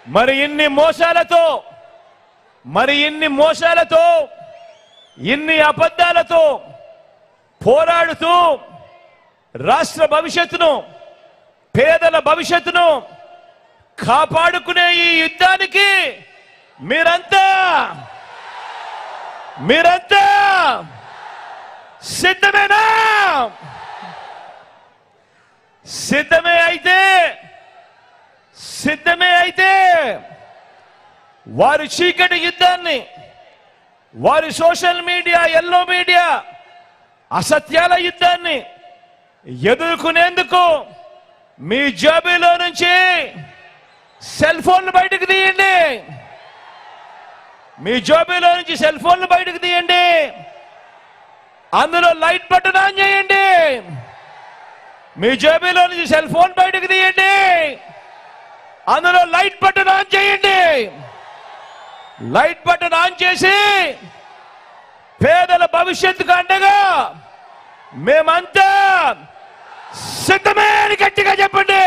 మరి ఇన్ని మోసాలతో మరి ఇన్ని మోసాలతో ఇన్ని అబద్ధాలతో పోరాడుతూ రాష్ట్ర భవిష్యత్తును పేదల భవిష్యత్తును కాపాడుకునే ఈ యుద్ధానికి మీరంతా మీరంతా సిద్ధమేనా సిద్ధమే అయితే సిద్ధమే అయితే వారి చీకటి యుద్ధాన్ని వారి సోషల్ మీడియా ఎల్లో మీడియా అసత్యాల యుద్ధాన్ని ఎదుర్కొనేందుకు మీ జాబీలో నుంచి సెల్ ఫోన్లు బయటకు తీయండి మీ జోబీలో నుంచి సెల్ ఫోన్లు బయటకు తీయండి అందులో లైట్ బటన్ ఆన్ చేయండి మీ జేబీలో నుంచి సెల్ ఫోన్ బయటకు తీయండి అందులో లైట్ బటన్ ఆన్ చేయండి లైట్ బటన్ ఆన్ చేసి పేదల భవిష్యత్తుకు అండగా మేమంతా సిద్ధమే అని గట్టిగా చెప్పండి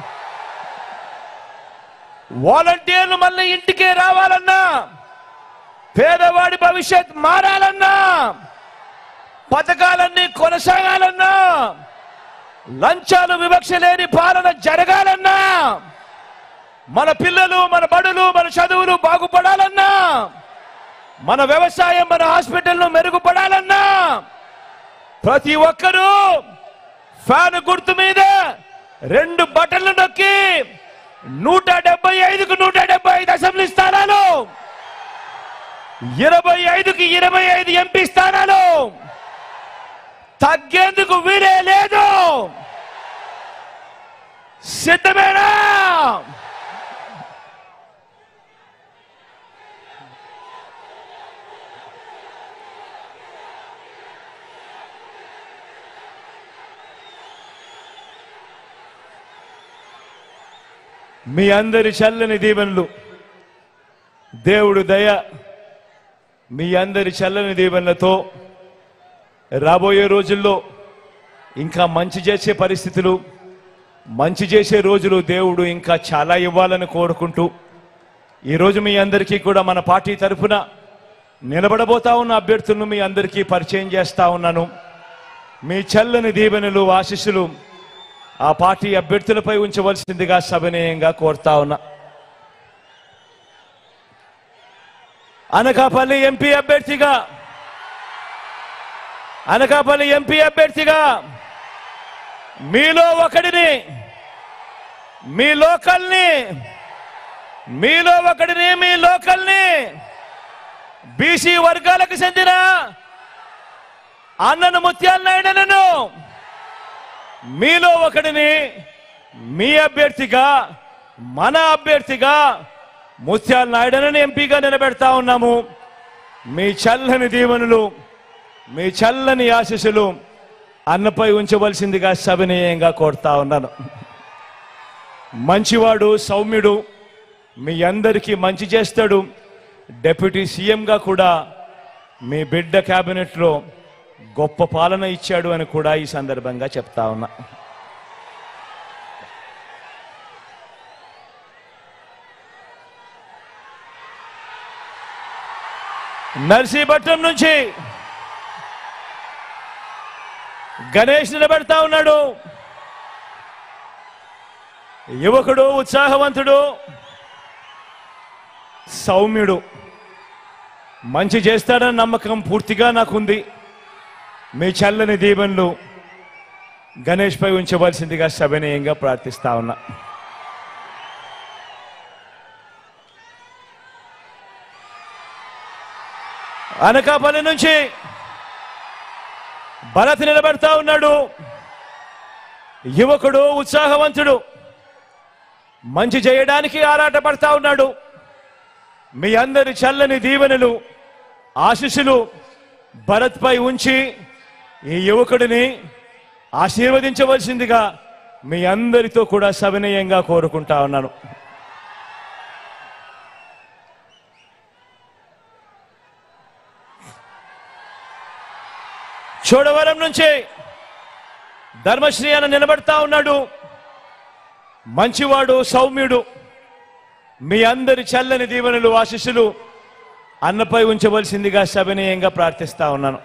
వాలంటీర్లు మళ్ళీ ఇంటికే రావాలన్నా పేదవాడి భవిష్యత్ మారాలన్నా పథకాలన్నీ కొనసాగాలన్నా లంచాలు వివక్ష లేని పాలన జరగాలన్నా మన పిల్లలు మన బడులు మన చదువులు బాగుపడాలన్నా మన వ్యవసాయం మన హాస్పిటల్ను మెరుగుపడాలన్నా ప్రతి ఒక్కరూ ఫ్యాన్ గుర్తు మీద రెండు బటన్లు నొక్కి నూట డెబ్బై ఐదుకు నూట డెబ్బై ఐదు అసెంబ్లీ స్థానాలు ఇరవై ఐదుకి ఇరవై ఐదు ఎంపీ స్థానాలు తగ్గేందుకు వీరే లేదు సిద్ధమేనా మీ అందరి చల్లని దీవెనలు దేవుడు దయ మీ అందరి చల్లని దీవెనలతో రాబోయే రోజుల్లో ఇంకా మంచి చేసే పరిస్థితులు మంచి చేసే రోజులు దేవుడు ఇంకా చాలా ఇవ్వాలని కోరుకుంటూ ఈరోజు మీ అందరికీ కూడా మన పార్టీ తరఫున నిలబడబోతా ఉన్న అభ్యర్థులను మీ అందరికీ పరిచయం చేస్తా ఉన్నాను మీ చల్లని దీవెనలు ఆశీస్సులు ఆ పార్టీ అభ్యర్థులపై ఉంచవలసిందిగా సవినయంగా కోరుతా ఉన్నా అనకాపల్లి ఎంపీ అభ్యర్థిగా అనకాపల్లి ఎంపీ అభ్యర్థిగా మీలో ఒకడిని మీ లోకల్ని మీలో ఒకడిని మీ లోకల్ని బీసీ వర్గాలకు చెందిన అన్నను ముత్యాల నాయుడనను మీలో ఒకడిని మీ అభ్యర్థిగా మన అభ్యర్థిగా ముత్యాల నాయుడనని ఎంపీగా నిలబెడతా ఉన్నాము మీ చల్లని దీవెనలు మీ చల్లని ఆశీస్సులు అన్నపై ఉంచవలసిందిగా సవినీయంగా కోరుతా ఉన్నాను మంచివాడు సౌమ్యుడు మీ అందరికీ మంచి చేస్తాడు డెప్యూటీ సీఎంగా కూడా మీ బిడ్డ క్యాబినెట్లో గొప్ప పాలన ఇచ్చాడు అని కూడా ఈ సందర్భంగా చెప్తా ఉన్నా నర్సీపట్నం నుంచి గణేష్ నిలబెడతా ఉన్నాడు యువకుడు ఉత్సాహవంతుడు సౌమ్యుడు మంచి చేస్తాడన్న నమ్మకం పూర్తిగా నాకుంది మీ చల్లని దీవెనలు గణేష్ పై ఉంచవలసిందిగా సవినయంగా ప్రార్థిస్తా ఉన్నా అనకాపల్లి నుంచి భరత్ నిలబెడతా ఉన్నాడు యువకుడు ఉత్సాహవంతుడు మంచి చేయడానికి ఆరాటపడతా ఉన్నాడు మీ అందరి చల్లని దీవెనలు ఆశీస్సులు భరత్ పై ఉంచి ఈ యువకుడిని ఆశీర్వదించవలసిందిగా మీ అందరితో కూడా సవినయంగా కోరుకుంటా ఉన్నాను చోడవరం నుంచి ధర్మశ్రీ అని నిలబడతా ఉన్నాడు మంచివాడు సౌమ్యుడు మీ అందరి చల్లని దీవెనలు ఆశీస్సులు అన్నపై ఉంచవలసిందిగా సవినయంగా ప్రార్థిస్తా ఉన్నాను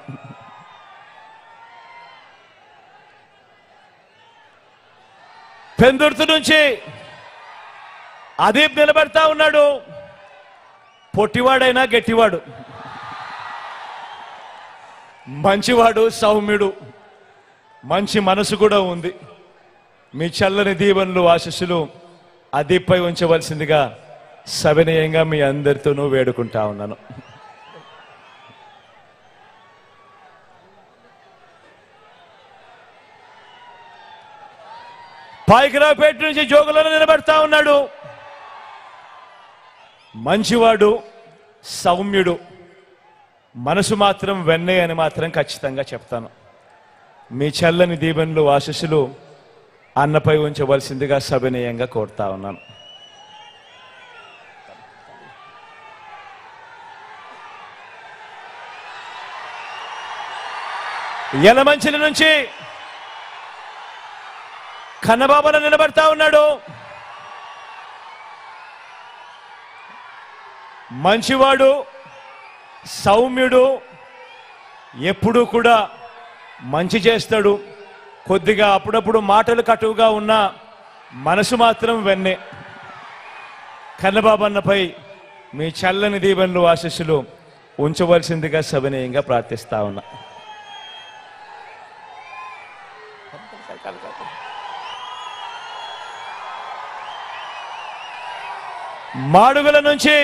పెందుర్తు నుంచి అదీప్ నిలబడతా ఉన్నాడు పొట్టివాడైనా గట్టివాడు మంచివాడు సౌమ్యుడు మంచి మనసు కూడా ఉంది మీ చల్లని దీవెనలు ఆశస్సులు అదీప్పై ఉంచవలసిందిగా సవినయంగా మీ అందరితోనూ వేడుకుంటా ఉన్నాను పాయికరావుపేట నుంచి జోగులను నిలబడతా ఉన్నాడు మంచివాడు సౌమ్యుడు మనసు మాత్రం వెన్నే అని మాత్రం ఖచ్చితంగా చెప్తాను మీ చల్లని దీవెనలు ఆశస్సులు అన్నపై ఉంచవలసిందిగా సవినయంగా కోరుతా ఉన్నాను యలమంచిలి నుంచి కన్నబాబున నిలబడతా ఉన్నాడు మంచివాడు సౌమ్యుడు ఎప్పుడూ కూడా మంచి చేస్తాడు కొద్దిగా అప్పుడప్పుడు మాటలు కటువుగా ఉన్న మనసు మాత్రం వెన్నే కన్నబాబన్నపై మీ చల్లని దీవెనలు ఆశస్సులు ఉంచవలసిందిగా సవినయంగా ప్రార్థిస్తా ఉన్నా మాడుగుల నుంచి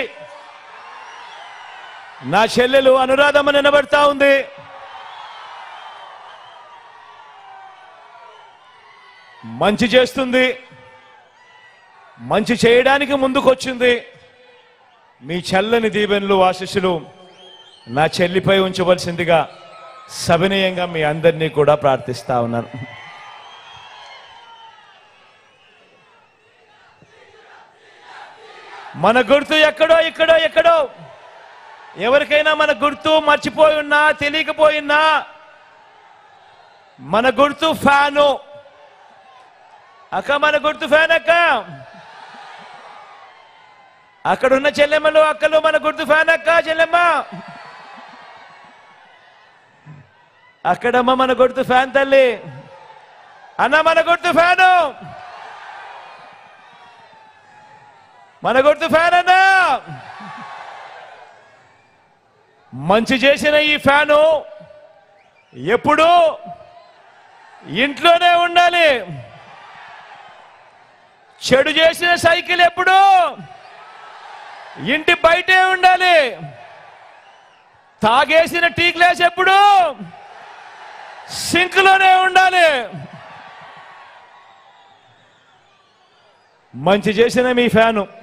నా చెల్లెలు అనురాధమ్మ నిలబడతా ఉంది మంచి చేస్తుంది మంచి చేయడానికి ముందుకొచ్చింది మీ చల్లని దీవెనలు ఆశీస్సులు నా చెల్లిపై ఉంచవలసిందిగా సవినయంగా మీ అందరినీ కూడా ప్రార్థిస్తా ఉన్నాను మన గుర్తు ఎక్కడో ఇక్కడో ఎక్కడో ఎవరికైనా మన గుర్తు మర్చిపోయి ఉన్నా తెలియకపోయినా మన గుర్తు ఫ్యాను అక్క మన గుర్తు ఫ్యాన్ అక్క అక్కడున్న చెల్లెమ్మలు అక్కలు మన గుర్తు ఫ్యాన్ అక్క చెల్లెమ్మ అక్కడమ్మ మన గుర్తు ఫ్యాన్ తల్లి అన్న మన గుర్తు ఫ్యాను మన గుర్తు ఫ్యాన్ అన్నా మంచి చేసిన ఈ ఫ్యాను ఎప్పుడు ఇంట్లోనే ఉండాలి చెడు చేసిన సైకిల్ ఎప్పుడు ఇంటి బయటే ఉండాలి తాగేసిన టీ గ్లాస్ ఎప్పుడు సింక్లోనే ఉండాలి మంచి చేసిన మీ ఫ్యాను